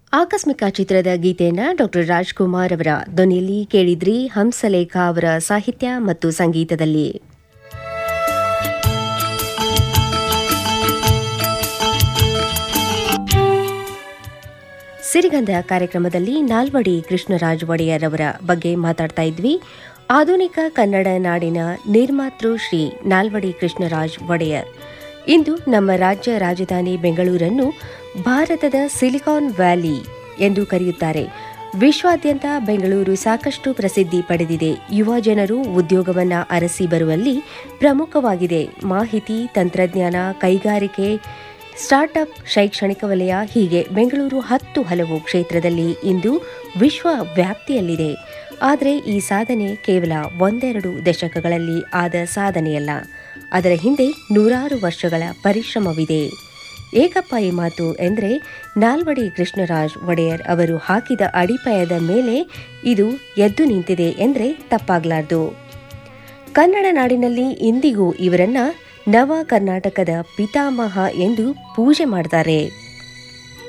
ಆಕಸ್ಮಿಕ ಚಿತ್ರದ ಗೀತೆಯನ್ನ ಡಾಕ್ಟರ್ ರಾಜ್ಕುಮಾರ್ ಅವರ ಧ್ವನಿಯಲ್ಲಿ ಕೇಳಿದ್ರಿ ಹಂಸಲೇಖ ಅವರ ಸಾಹಿತ್ಯ ಮತ್ತು ಸಂಗೀತದಲ್ಲಿ ಸಿರಿಗಂಧ ಕಾರ್ಯಕ್ರಮದಲ್ಲಿ ನಾಲ್ವಡಿ ಕೃಷ್ಣರಾಜ್ ಒಡೆಯರ್ ಅವರ ಬಗ್ಗೆ ಮಾತಾಡ್ತಾ ಇದ್ವಿ ಆಧುನಿಕ ಕನ್ನಡ ನಾಡಿನ ನಿರ್ಮಾತೃ ಶ್ರೀ ನಾಲ್ವಡಿ ಕೃಷ್ಣರಾಜ್ ಒಡೆಯರ್ ಇಂದು ನಮ್ಮ ರಾಜ್ಯ ರಾಜಧಾನಿ ಬೆಂಗಳೂರನ್ನು ಭಾರತದ ಸಿಲಿಕಾನ್ ವ್ಯಾಲಿ ಎಂದು ಕರೆಯುತ್ತಾರೆ ವಿಶ್ವಾದ್ಯಂತ ಬೆಂಗಳೂರು ಸಾಕಷ್ಟು ಪ್ರಸಿದ್ಧಿ ಪಡೆದಿದೆ ಯುವ ಜನರು ಉದ್ಯೋಗವನ್ನ ಅರಸಿ ಬರುವಲ್ಲಿ ಪ್ರಮುಖವಾಗಿದೆ ಮಾಹಿತಿ ತಂತ್ರಜ್ಞಾನ ಕೈಗಾರಿಕೆ ಸ್ಟಾರ್ಟ್ಅಪ್ ಶೈಕ್ಷಣಿಕ ವಲಯ ಹೀಗೆ ಬೆಂಗಳೂರು ಹತ್ತು ಹಲವು ಕ್ಷೇತ್ರದಲ್ಲಿ ಇಂದು ವಿಶ್ವ ವ್ಯಾಪ್ತಿಯಲ್ಲಿದೆ ಆದರೆ ಈ ಸಾಧನೆ ಕೇವಲ ಒಂದೆರಡು ದಶಕಗಳಲ್ಲಿ ಆದ ಸಾಧನೆಯಲ್ಲ ಅದರ ಹಿಂದೆ ನೂರಾರು ವರ್ಷಗಳ ಪರಿಶ್ರಮವಿದೆ ಏಕಪ್ಪ ಈ ಮಾತು ಎಂದರೆ ನಾಲ್ವಡಿ ಕೃಷ್ಣರಾಜ್ ಒಡೆಯರ್ ಅವರು ಹಾಕಿದ ಅಡಿಪಾಯದ ಮೇಲೆ ಇದು ಎದ್ದು ನಿಂತಿದೆ ಎಂದರೆ ತಪ್ಪಾಗಲಾರದು ಕನ್ನಡ ನಾಡಿನಲ್ಲಿ ಇಂದಿಗೂ ಇವರನ್ನ ನವ ಕರ್ನಾಟಕದ ಪಿತಾಮಹ ಎಂದು ಪೂಜೆ ಮಾಡ್ತಾರೆ